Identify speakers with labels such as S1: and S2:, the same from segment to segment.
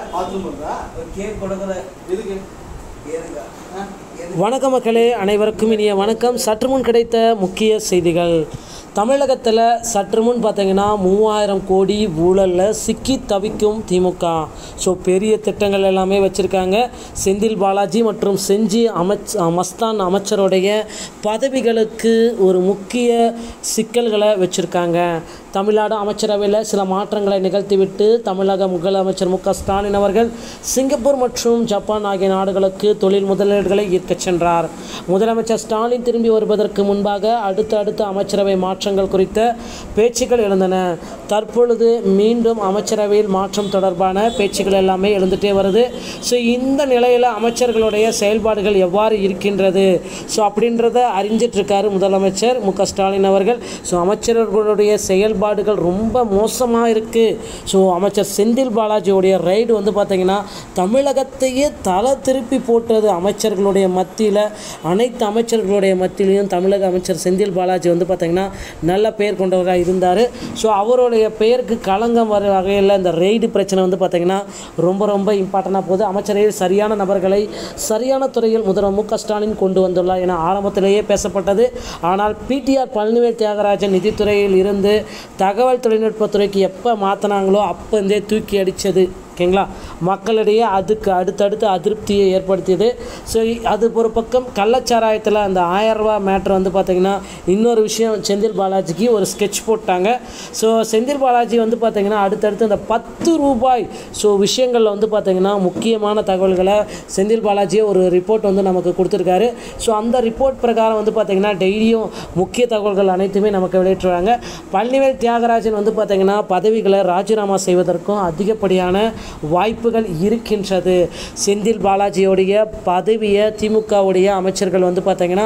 S1: Bathroom இருக்கா
S2: ஒரு cake கொடுக்குற
S1: எதுக்கு
S2: ஏறுங்க
S1: ஆ?
S3: வணக்கம் மக்களே அனைவருக்கும் இனிய வணக்கம் சற்று முன் கிடைத்த முக்கிய செய்திகள் தமிழகத்தில் சற்று முன் பார்த்தீங்கன்னா மூவாயிரம் கோடி ஊழலில் சிக்கி தவிக்கும் திமுக ஸோ பெரிய திட்டங்கள் எல்லாமே வச்சுருக்காங்க செந்தில் பாலாஜி மற்றும் செஞ்சி அமைச் மஸ்தான் அமைச்சருடைய பதவிகளுக்கு ஒரு முக்கிய சிக்கல்களை வச்சுருக்காங்க தமிழ்நாடு அமைச்சரவையில் சில மாற்றங்களை நிகழ்த்திவிட்டு தமிழக முதலமைச்சர் மு க ஸ்டாலின் அவர்கள் சிங்கப்பூர் மற்றும் ஜப்பான் ஆகிய நாடுகளுக்கு தொழில் முதலீடுகளை ஈர்க்கச் சென்றார் முதலமைச்சர் ஸ்டாலின் திரும்பி வருவதற்கு முன்பாக அடுத்த அடுத்த அமைச்சரவை மாற்றங்கள் குறித்த பேச்சுக்கள் எழுந்தன தற்பொழுது மீண்டும் அமைச்சரவையில் மாற்றம் தொடர்பான பேச்சுக்கள் எல்லாமே எழுந்துட்டே வருது ஸோ இந்த நிலையில் அமைச்சர்களுடைய செயல்பாடுகள் எவ்வாறு இருக்கின்றது ஸோ அப்படின்றத அறிஞ்சிட்டு இருக்காரு முதலமைச்சர் மு க ஸ்டாலின் அவர்கள் ஸோ அமைச்சர்களுடைய செயல்பாடுகள் ரொம்ப மோசமாக இருக்குது ஸோ அமைச்சர் செந்தில் பாலாஜியுடைய ரைடு வந்து பார்த்திங்கன்னா தமிழகத்தையே தலை திருப்பி போட்டது அமைச்சர்களுடைய மத்தியில் அனைத்து அமைச்சர்களுடைய மத்தியிலையும் தமிழக அமைச்சர் செந்தில் பாலாஜி வந்து பார்த்திங்கன்னா நல்ல பெயர் கொண்டவராக இருந்தார் ஸோ அவருடைய பெயருக்கு களங்கம் வர வகையில் இந்த ரெய்டு பிரச்சனை வந்து பார்த்திங்கன்னா ரொம்ப ரொம்ப இம்பார்ட்டண்டாக போகுது அமைச்சரையில் சரியான நபர்களை சரியான துறையில் முதல்வர் மு க ஸ்டாலின் கொண்டு வந்துள்ளார் என ஆரம்பத்திலேயே பேசப்பட்டது ஆனால் பிடிஆர் பழனிவேல் தியாகராஜன் நிதித்துறையில் இருந்து தகவல் தொழில்நுட்பத்துறைக்கு எப்போ மாற்றினாங்களோ அப்போ இருந்தே தூக்கி அடித்தது ஓகேங்களா மக்களிடையே அதுக்கு அடுத்தடுத்து அதிருப்தியை ஏற்படுத்தியது ஸோ அது ஒரு பக்கம் கள்ளச்சாராயத்தில் அந்த ஆயிரம் ரூபாய் மேட்ரு வந்து பார்த்திங்கன்னா இன்னொரு விஷயம் செந்தில் பாலாஜிக்கு ஒரு ஸ்கெட்ச் போட்டாங்க ஸோ செந்தில் பாலாஜி வந்து பார்த்திங்கன்னா அடுத்தடுத்து அந்த பத்து ரூபாய் ஸோ விஷயங்களில் வந்து பார்த்திங்கன்னா முக்கியமான தகவல்களை செந்தில் பாலாஜியே ஒரு ரிப்போர்ட் வந்து நமக்கு கொடுத்துருக்காரு ஸோ அந்த ரிப்போர்ட் பிரகாரம் வந்து பார்த்திங்கன்னா டெய்லியும் முக்கிய தகவல்கள் அனைத்துமே நமக்கு வெளியிட்டுருவாங்க பழனிவேல் தியாகராஜன் வந்து பார்த்திங்கன்னா பதவிகளை ராஜினாமா செய்வதற்கும் அதிகப்படியான வாய்ப்புகள் இருக்கின்றது செந்தில் பாலாஜியோடைய பதவியை திமுகவுடைய அமைச்சர்கள் வந்து பார்த்திங்கன்னா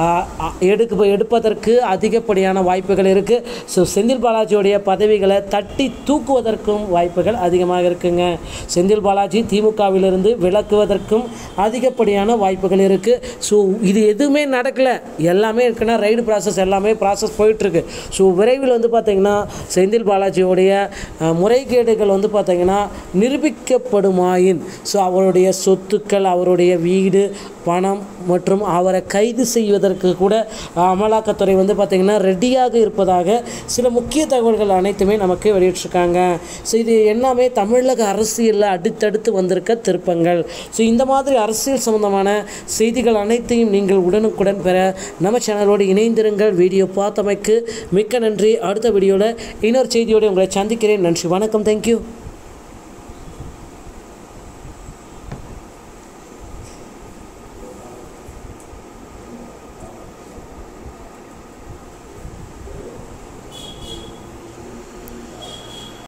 S3: எடுக்க எடுப்பதற்கு அதிகப்படியான வாய்ப்புகள் இருக்குது ஸோ செந்தில் பாலாஜியோடைய பதவிகளை தட்டி தூக்குவதற்கும் வாய்ப்புகள் அதிகமாக இருக்குங்க செந்தில் பாலாஜி திமுகவிலிருந்து விலக்குவதற்கும் அதிகப்படியான வாய்ப்புகள் இருக்குது ஸோ இது எதுவுமே நடக்கலை எல்லாமே இருக்குன்னா ரைடு ப்ராசஸ் எல்லாமே ப்ராசஸ் போயிட்டுருக்கு ஸோ விரைவில் வந்து பார்த்திங்கன்னா செந்தில் பாலாஜியோடைய அஹ், முறைகேடுகள் வந்து பார்த்திங்கன்னா நிரூபிக்கப்படுமாயின் ஸோ அவருடைய சொத்துக்கள் அவருடைய வீடு பணம் மற்றும் அவரை கைது செய்வதற்கு கூட அமலாக்கத்துறை வந்து பார்த்திங்கன்னா ரெடியாக இருப்பதாக சில முக்கிய தகவல்கள் அனைத்துமே நமக்கு வெளியிட்டிருக்காங்க ஸோ இது எல்லாமே தமிழக அரசியலில் அடுத்தடுத்து வந்திருக்க திருப்பங்கள் ஸோ இந்த மாதிரி அரசியல் சம்பந்தமான செய்திகள் அனைத்தையும் நீங்கள் உடனுக்குடன் பெற நம்ம சேனலோடு இணைந்திருங்கள் வீடியோ பார்த்தமைக்கு மிக்க நன்றி அடுத்த வீடியோவில் இன்னொரு செய்தியோடு உங்களை சந்திக்கிறேன் நன்றி வணக்கம் தேங்க்யூ